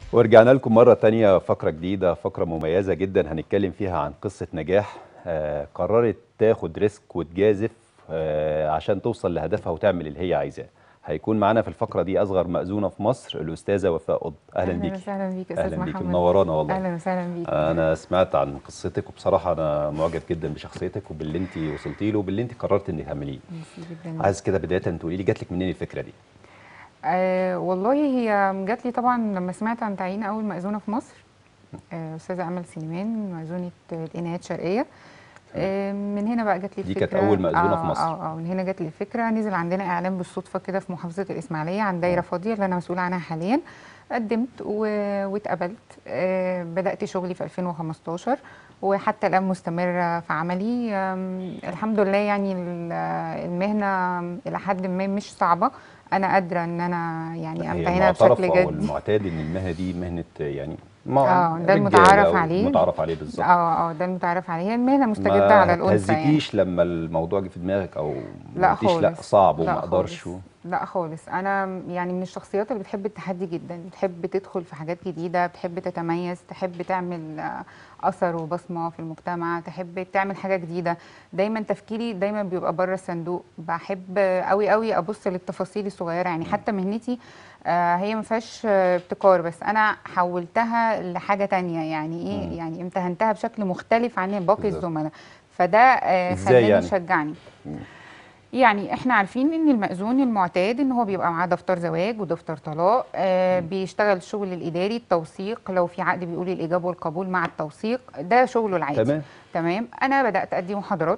ورجعنا لكم مرة تانية فقرة جديدة فقرة مميزة جدا هنتكلم فيها عن قصة نجاح آه قررت تاخد ريسك وتجازف آه عشان توصل لهدفها وتعمل اللي هي عايزاه هيكون معانا في الفقرة دي أصغر مأذونة في مصر الأستاذة وفاء قطب أهلا بيكي وسهلا بيك استاذ أهلا بيكي محمد منورانا والله اهلا وسهلا بيك أنا سمعت عن قصتك وبصراحة أنا معجب جدا بشخصيتك وباللي أنت وصلتي له وباللي أنت قررت إنك تعمليه ميرسي جدا عايز كده بداية تقولي لي جات لك منين الفكرة دي؟ آه والله هي جات لي طبعا لما سمعت عن تعيين اول مأذونه في مصر آه، استاذه امل سليمان مأذونه العنايات الشرقيه آه، من هنا بقى جات لي دي الفكره كانت أول مأذونة في آه، مصر. اه اه من هنا جات لي الفكره نزل عندنا اعلان بالصدفه كده في محافظه الاسماعيليه عن دايره فاضيه اللي انا مسؤوله عنها حاليا قدمت و- واتقبلت آه، بدات شغلي في 2015 وحتى الان مستمره في عملي آم، الحمد لله يعني ال- المهنه الى حد ما مش صعبه انا قادره ان انا يعني هي امتهنها المعترف بشكل أو جدي المعتاد إن المهنة دي مهنة يعني آه، ده رجالة المتعارف أو عليه. متعارف عليه بالظبط اه اه ده المتعارف عليه هي المهنه مستجده ما على الانثى يعني تهزكيش لما الموضوع جه في دماغك او ما لا قلتيش خالص لا صعب وما لا اقدرش خالص. لا خالص انا يعني من الشخصيات اللي بتحب التحدي جدا بتحب تدخل في حاجات جديده بتحب تتميز تحب تعمل آه، اثر وبصمه في المجتمع تحب تعمل حاجه جديده دايما تفكيري دايما بيبقى بره الصندوق بحب قوي قوي ابص للتفاصيل الصغيره يعني حتى مهنتي آه، هي ما فيهاش آه، ابتكار بس انا حولتها لحاجه تانية يعني ايه مم. يعني امتهنتها بشكل مختلف عن باقي بالظبط. الزملاء فده آه، إزاي خلاني يعني؟ يشجعني مم. يعني احنا عارفين ان المأذون المعتاد ان هو بيبقى معاه دفتر زواج ودفتر طلاق آه بيشتغل الشغل الاداري التوثيق لو في عقد بيقول الايجاب والقبول مع التوثيق ده شغله العادي تمام تمام انا بدات ادي محاضرات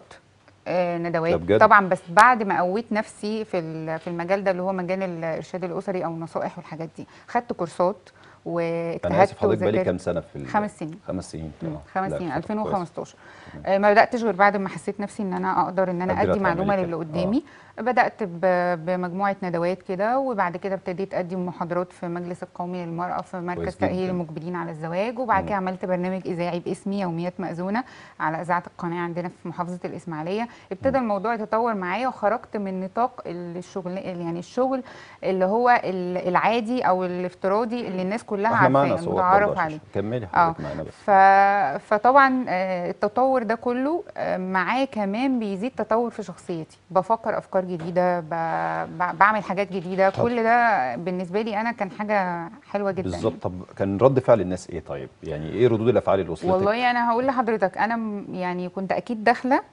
آه ده ندوات بجد؟ طبعا بس بعد ما قويت نفسي في ال- في المجال ده اللي هو مجال الارشاد الاسري او النصائح والحاجات دي خدت كورسات واجتهدت انا اسف حضرتك بقالي وذاكرت. كام سنه في ال- خمس سنين خمس سنين مم، آه. خمس لا، سنين فترة كويسة. 2015 آه، ما بداتش غير بعد ما حسيت نفسي ان انا اقدر ان انا قادرة ادي معلومه تعملي للي كده. قدامي بدات ب- بمجموعه ندوات كده وبعد كده ابتديت ادي محاضرات في مجلس القومي للمراه في مركز كويس تاهيل جداً. المقبلين على الزواج وبعد مم. كده عملت برنامج اذاعي باسمي يوميات مأذونه على اذاعه القناه عندنا في محافظه الاسماعيليه ابتدى الموضوع يتطور معايا وخرجت من نطاق الشغل يعني الشغل اللي هو ال- العادي او الافتراضي اللي الناس كلها احنا معانا عارفاه صور متعارف برضه عليه عشان- كملي اه حضرتك معانا بس ف... فطبعا آه، التطور ده كله آه، معاه كمان بيزيد تطور في شخصيتي بفكر افكار جديده ب... ب... بعمل حاجات جديده طب. كل ده بالنسبه لي انا كان حاجه حلوه جدا بالظبط طب كان رد فعل الناس ايه طيب يعني ايه ردود الافعال اللي وصلتك والله انا هقول لحضرتك انا م- يعني كنت اكيد داخله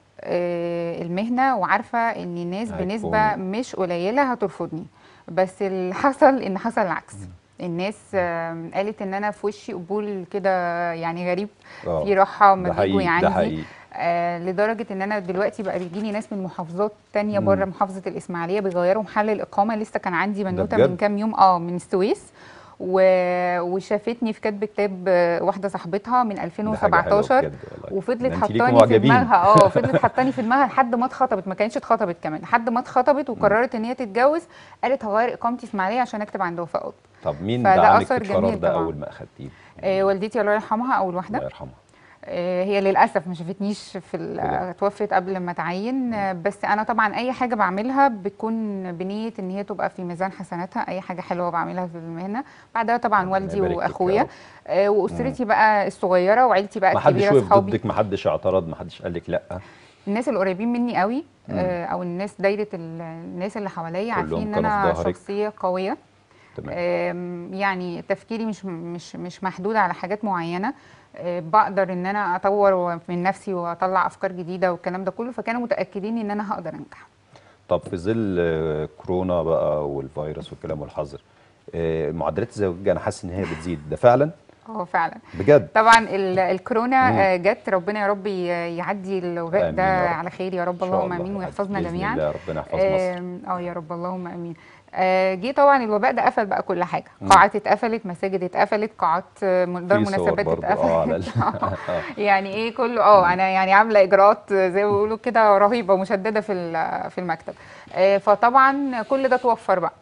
آه، المهنه وعارفه ان الناس هيكون- بنسبه مش قليله هترفضني بس اللي حصل ان حصل العكس الناس آم، قالت ان انا في وشي قبول كده يعني غريب آه، في راحه ما ده بيجوا حقيقي ده يعني حقيقي آه لدرجه ان انا دلوقتي بقى بيجيني ناس من محافظات تانية مم. بره محافظه الاسماعيليه بيغيروا محل الاقامه لسه كان عندي بنوته بجد؟ من كام يوم اه من السويس و... وشافتني في كاتب كتاب آه، واحده صاحبتها من ده حاجة حلوة 2017 بجد والله. وفضلت ده انت ليكوا حطاني في معجبين. دماغها اه فضلت حطاني في دماغها لحد ما اتخطبت ما كانتش اتخطبت كمان لحد ما اتخطبت وقررت ان هي تتجوز قالت هغير اقامتي في اسماعيليه عشان اكتب عند وفاء قطب طب مين فده دعمك في أثر القرار جميل ده طبعاً. اول ما اخدتيه آه والدتي الله يرحمها اول واحده الله يرحمها آه، هي للاسف ما شافتنيش في ال- بجد؟ توفت قبل ما اتعين آه، بس انا طبعا اي حاجه بعملها بتكون بنيه ان هي تبقى في ميزان حسناتها اي حاجه حلوه بعملها في المهنه بعدها طبعا ربنا والدي يبارك فيك يا واخويا رب. آه، واسرتي بقى الصغيره وعيلتي بقى ما حدش الكبيره وقف اصحابي ضدك ما حدش اعترض ما حدش قال لك لا الناس القريبين مني قوي مم. آه، او الناس دايره ال- الناس اللي حواليا كلهم عارفين ان كانوا في انا ظهرك. شخصيه قويه تمام آم، يعني تفكيري مش مش مش محدود على حاجات معينه آه، بقدر ان انا اطور من نفسي واطلع افكار جديده والكلام ده كله فكانوا متاكدين ان انا هقدر انجح طب في ظل آه، كورونا بقى والفيروس والكلام والحظر آه، معدلات الزواج انا حاسس ان هي بتزيد ده فعلا اه فعلا بجد طبعا ال- الكورونا مم. آه، جت ربنا يا رب ي- يعدي الوباء آمين ده يا رب. على خير يا رب إن شاء اللهم الله امين يعدي ويحفظنا بإذن جميعا الله ربنا يحفظ مصر آم، اه يا رب اللهم امين آه، جه طبعا الوباء ده قفل بقى كل حاجه مم. قاعات اتقفلت مساجد اتقفلت قاعات آه، دار في صور مناسبات برضه اه على ال- اتقفلت آه. يعني ايه كله اه انا يعني عامله اجراءات زي ما بيقولوا كده رهيبه ومشدده في ال- في المكتب آه، فطبعا كل ده توفر بقى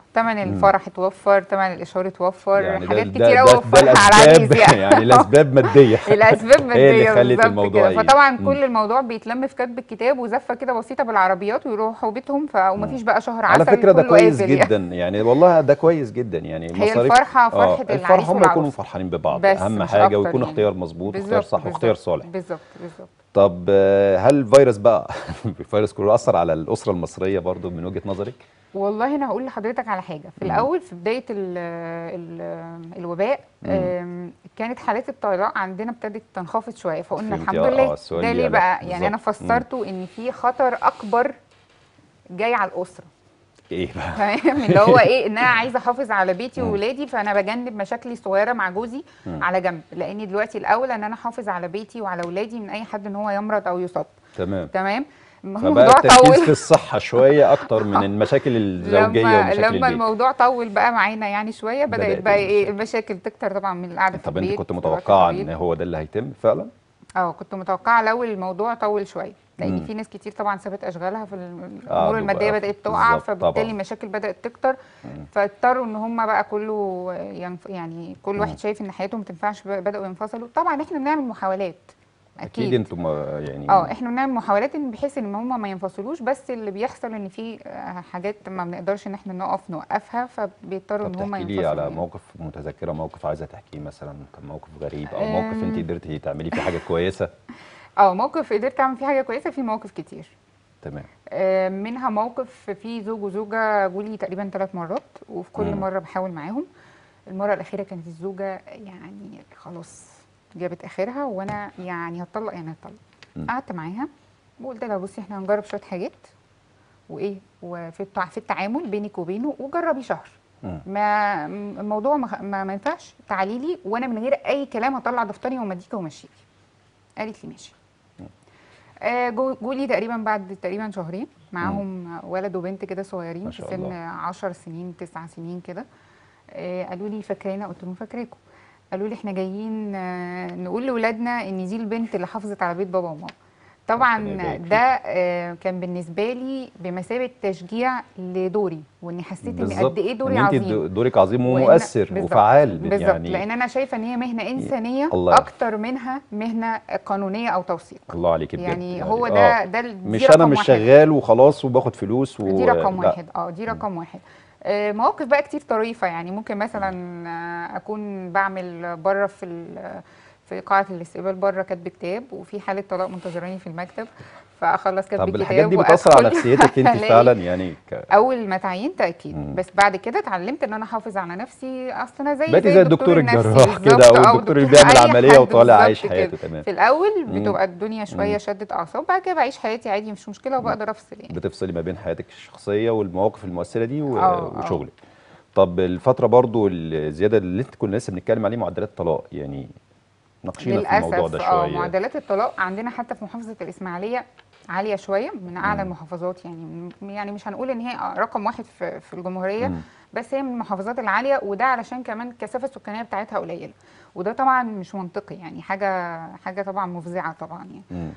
تمن الفرح اتوفر تمن الاشهار اتوفر يعني ده حاجات ده كتير ده, قوي ده وفرها على العريس الاسباب يعني يعني الاسباب ماديه الاسباب هي اللي ماديه خلت بالظبط الموضوع كده يجي. فطبعا مم. كل الموضوع بيتلم في كتب الكتاب وزفه كده بسيطه بالعربيات ويروحوا بيتهم ف... ومفيش بقى شهر عسل على فكره ده كله كويس قافل يعني. جدا يعني والله ده كويس جدا يعني هي مصاريف الفرحة آه، فرحة العريس الفرحه هم يكونوا والعروسة. فرحانين ببعض بس اهم مش حاجه أكتر ويكون يعني. اختيار مظبوط واختيار بالظبط صح واختيار بالظبط صالح بالظبط بالظبط طب آه، هل الفيروس بقى الفيروس كورونا اثر على الاسره المصريه برضو من وجهه نظرك والله انا هقول لحضرتك على حاجه في مم. الاول في بدايه ال ال الوباء مم. آم، كانت حالات الطلاق عندنا ابتدت تنخفض شويه فقلنا فهمتي. الحمد آه، لله آه، السؤال ده ليه ليه علاقة. بقى يعني انا بالظبط. فسرته ان في خطر اكبر جاي على الاسره ايه بقى تمام اللي هو ايه ان انا عايزه احافظ على بيتي مم. وولادي فانا بجنب مشاكلي الصغيره مع جوزي مم. على جنب لاني دلوقتي الاولى ان انا احافظ على بيتي وعلى ولادي من اي حد ان هو يمرض او يصاب تمام تمام الموضوع فبقى التركيز طول في الصحه شويه اكتر من المشاكل الزوجيه لما ومشاكل لما البيت الموضوع طول بقى معانا يعني شويه بدات بدأت بقى ايه المشاكل. المشاكل تكتر طبعا من القعده في طب البيت انت كنت في متوقعه وقت ان طويل. هو ده اللي هيتم فعلا اه كنت متوقعه لو الموضوع طول شويه لان مم. في ناس كتير طبعا سابت اشغالها في الامور قعدوا الماديه بقى بدات تقع بالظبط فبالتالي طبعاً. المشاكل بدات تكتر مم. فاضطروا ان هم بقى كله ينف... يعني كل مم. واحد شايف ان حياته ما تنفعش بقى- بداوا ينفصلوا طبعا احنا بنعمل محاولات اكيد اكيد انتم ما- يعني اه احنا بنعمل محاولات ان بحيث ان هم ما ينفصلوش بس اللي بيحصل ان في آه، حاجات ما بنقدرش ان احنا نقف نوقفها فبيضطروا طب ان هم تحكي ينفصلوا لي على يعني. موقف متذكره موقف عايزه تحكيه مثلا كان موقف غريب او موقف انت أم. قدرتي تعملي فيه حاجه كويسه اه موقف قدرت اعمل فيه حاجه كويسه في مواقف كتير تمام آه، منها موقف في زوج وزوجة جولي تقريبا ثلاث مرات وفي كل مم. مرة بحاول معاهم المرة الأخيرة كانت الزوجة يعني خلاص جابت آخرها وأنا يعني هتطلق يعني هتطلق مم. قعدت معاها وقلت لها بصي احنا هنجرب شوية حاجات وإيه وفي التع- في التعامل بينك وبينه وجربي شهر مم. ما الموضوع ما, ما, ما ينفعش تعالي لي وانا من غير اي كلام هطلع دفتري ومديكي ومشيكي قالت لي ماشي آه، جو- جولي تقريبا بعد تقريبا شهرين معاهم ولد وبنت كده صغيرين ما في شاء سن الله. 10 سنين 9 سنين كده آه، قالوا لي فاكرانا قلت لهم فاكراكم قالوا لي احنا جايين آه، نقول لاولادنا ان دي البنت اللي حافظت على بيت بابا وماما طبعا ربنا يبارك فيك. ده آه، كان بالنسبه لي بمثابه تشجيع لدوري واني حسيت ان بالظبط قد ايه دوري إن انت عظيم دو- دورك عظيم وإن- ومؤثر بالظبط- وفعال بالظبط يعني لان انا شايفه ان هي مهنه انسانيه الله. اكتر منها مهنه قانونيه او توثيق الله عليك بجد يعني هو آه. ده ده ال- دي مش رقم انا مش واحد. شغال وخلاص وباخد فلوس و... دي رقم لا. واحد اه دي رقم واحد آه، مواقف بقى كتير طريفه يعني ممكن مثلا آه، اكون بعمل بره في ال- في قاعه الاستقبال بره كاتب كتاب وفي حاله طلاق منتظراني في المكتب فاخلص كاتب طب الكتاب الحاجات دي بتاثر على وأدخل نفسيتك انت ألاقي فعلا يعني ك... اول ما تعينت اكيد مم. بس بعد كده اتعلمت ان انا احافظ على نفسي اصل انا زي بقيتي زي الدكتور النفسي الجراح كده بالظبط، او أو الدكتور اللي دكتور- بيعمل أي عمليه حد وطالع بالظبط عايش كده. حياته تمام في الاول مم. بتبقى الدنيا شويه مم. شدت اعصاب بعد كده بعيش حياتي عادي مش مشكله وبقدر افصل يعني بتفصلي ما بين حياتك الشخصيه والمواقف المؤثره دي و... آه، آه. وشغلك طب الفتره برضو الزياده اللي انت كنا لسه بنتكلم عليه معدلات الطلاق يعني ناقشينا في الموضوع ده للاسف اه شويه معدلات الطلاق عندنا حتى في محافظه الاسماعيليه عاليه شويه من اعلى مم. المحافظات يعني يعني مش هنقول ان هي رقم واحد في في الجمهوريه مم. بس هي من المحافظات العاليه وده علشان كمان الكثافه السكانيه بتاعتها قليله وده طبعا مش منطقي يعني حاجه حاجه طبعا مفزعه طبعا يعني مم.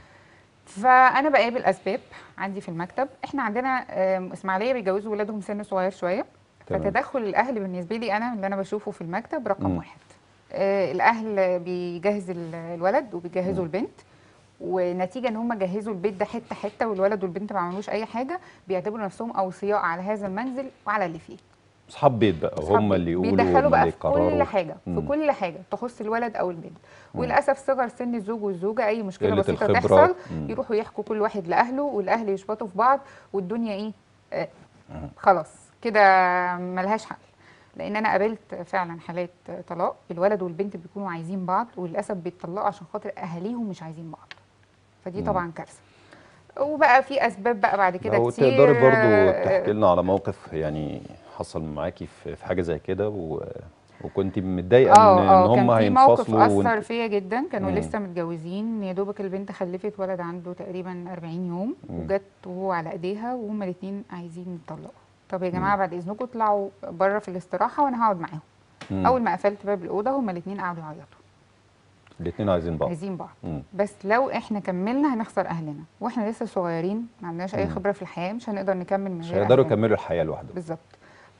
فانا بقابل اسباب عندي في المكتب احنا عندنا آم، اسماعيليه بيجوزوا ولادهم سن صغير شويه تمام. فتدخل الاهل بالنسبه لي انا اللي انا بشوفه في المكتب رقم مم. واحد آه الاهل بيجهز ال- الولد وبيجهزوا مم. البنت ونتيجه ان هم جهزوا البيت ده حته حته والولد والبنت ما عملوش اي حاجه بيعتبروا نفسهم اوصياء على هذا المنزل وعلى اللي فيه اصحاب بيت بقى أصحاب هم اللي يقولوا بيدخلوا هم بقى اللي في كل يقرروا حاجه في مم. كل حاجه تخص الولد او البنت وللاسف صغر سن الزوج والزوجه اي مشكله قلة بسيطه الخبرة. تحصل مم. يروحوا يحكوا كل واحد لاهله والاهل يشبطوا في بعض والدنيا ايه آه خلاص كده ملهاش حل لان انا قابلت فعلا حالات طلاق الولد والبنت بيكونوا عايزين بعض وللاسف بيتطلقوا عشان خاطر اهاليهم مش عايزين بعض فدي مم. طبعا كارثه وبقى في اسباب بقى بعد كده لو كتير تقدري برضو آه، تحكي لنا على موقف يعني حصل معاكي في في حاجه زي كده و... وكنت متضايقه اه ان, إن اه هم كان في موقف هينفصلوا اثر وانت فيا جدا كانوا مم. لسه متجوزين يا دوبك البنت خلفت ولد عنده تقريبا 40 يوم مم. وجت وهو على ايديها وهما الاثنين عايزين يتطلقوا طب يا مم. جماعه بعد اذنكم اطلعوا بره في الاستراحه وانا هقعد معاهم مم. اول ما قفلت باب الاوضه هما الاثنين قعدوا يعيطوا الاثنين عايزين بعض عايزين بعض مم. بس لو احنا كملنا هنخسر اهلنا واحنا لسه صغيرين ما عندناش اي مم. خبره في الحياه مش هنقدر نكمل من مش غير هيقدروا أهلنا. يكملوا الحياه لوحدهم بالظبط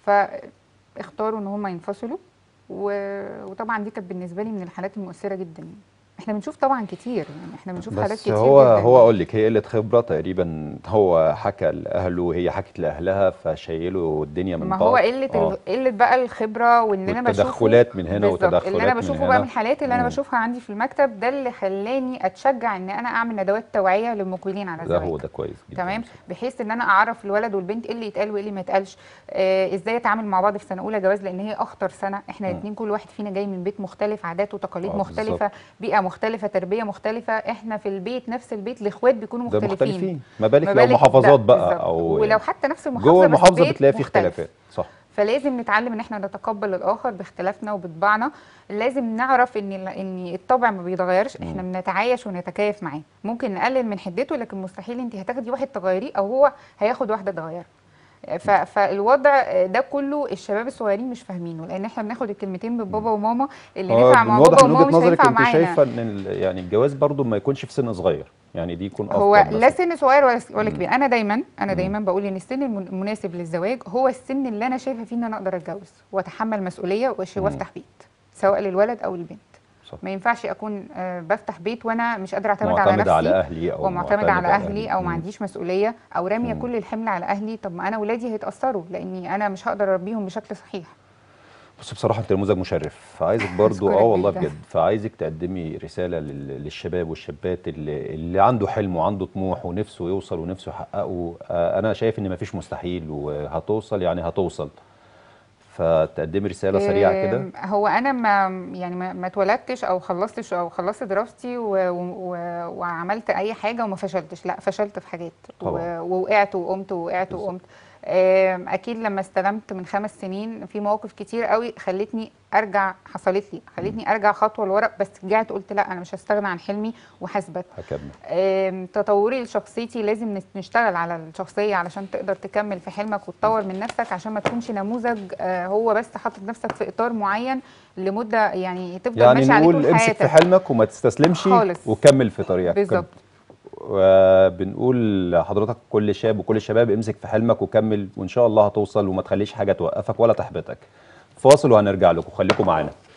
فاختاروا ان هم ينفصلوا و- وطبعا دي كانت بالنسبه لي من الحالات المؤثره جدا احنا بنشوف طبعا كتير يعني احنا بنشوف حالات بس كتير هو جدا هو اقول لك هي قله خبره تقريبا هو حكى لاهله وهي حكت لاهلها فشيلوا الدنيا من ما بعض هو قله آه. ال- قله بقى الخبره وان انا بشوفه والتدخلات من هنا بالظبط اللي وتدخلات انا من بشوفه هنا. بقى من الحالات اللي انا مم. بشوفها عندي في المكتب ده اللي خلاني اتشجع ان انا اعمل ندوات توعيه للمقبلين على ده الزواج هو ده كويس جدا تمام بحيث ان انا اعرف الولد والبنت ايه اللي يتقال وايه اللي ما يتقالش آه ازاي اتعامل مع بعض في سنه اولى جواز لان هي اخطر سنه احنا مم. الاثنين كل واحد فينا جاي من بيت مختلف عادات وتقاليد آه، مختلفه بالظبط. بيئه مختلفه تربيه مختلفه احنا في البيت نفس البيت الاخوات بيكونوا ده مختلفين مختلفين ما بالك ما لو بالك محافظات ده بقى بالظبط. او ولو حتى نفس المحافظه جوه بس المحافظه بيت بتلاقي في مختلف. اختلافات صح فلازم نتعلم ان احنا نتقبل الاخر باختلافنا وبطباعنا لازم نعرف ان ال- ان الطبع ما بيتغيرش احنا بنتعايش ونتكيف معاه ممكن نقلل من حدته لكن مستحيل انت هتاخدي واحد تغيريه او هو هياخد واحده تغيره ف- فالوضع ده كله الشباب الصغيرين مش فاهمينه لان احنا بناخد الكلمتين من بابا وماما اللي آه، نفع مع من واضح بابا من وماما وجهه مش نظرك هينفع انت معانا شايفه ان ال- يعني الجواز برضو ما يكونش في سن صغير يعني دي يكون افضل هو لا مثلا. سن صغير ولا ولا مم. كبير انا دايما انا مم. دايما بقول ان السن الم- المناسب للزواج هو السن اللي انا شايفه فيه ان انا اقدر اتجوز واتحمل مسؤوليه وأش- مم. وافتح بيت سواء للولد او البنت صح. ما ينفعش اكون آه، بفتح بيت وانا مش قادره اعتمد على معتمد نفسي على اهلي او ومعتمد على اهلي او ما مم. عنديش مسؤوليه او راميه مم. كل الحمل على اهلي طب ما انا ولادي هيتاثروا لاني انا مش هقدر اربيهم بشكل صحيح بص بصراحه انت نموذج مشرف فعايزك برضو أشكرك اه والله جداً. بجد فعايزك تقدمي رساله لل- للشباب والشابات اللي, اللي عنده حلم وعنده طموح ونفسه يوصل ونفسه يحققه آه انا شايف ان مفيش مستحيل وهتوصل يعني هتوصل فتقدمي رساله سريعه كده آم، هو انا ما يعني ما, ما اتولدتش او خلصتش او خلصت دراستي و و وعملت اي حاجه وما فشلتش لا فشلت في حاجات طبعاً. و- ووقعت وقمت ووقعت بالظبط. وقمت آم، اكيد لما استلمت من خمس سنين في مواقف كتير قوي خلتني ارجع حصلت لي خلتني ارجع خطوه لورا بس رجعت قلت لا انا مش هستغنى عن حلمي وهثبت هكمل آم، تطوري لشخصيتي لازم نس- نشتغل على الشخصية علشان تقدر تكمل في حلمك وتطور من نفسك عشان ما تكونش نموذج آه، هو بس حاطط نفسك في إطار معين لمدة يعني تفضل يعني ماشي عليه نقول طول امسك في حياتك حلمك وما تستسلمش خالص. وكمل في طريقك بالظبط وبنقول لحضرتك كل شاب وكل الشباب امسك في حلمك وكمل وان شاء الله هتوصل وما تخليش حاجه توقفك ولا تحبطك فاصل وهنرجع لكم خليكم معانا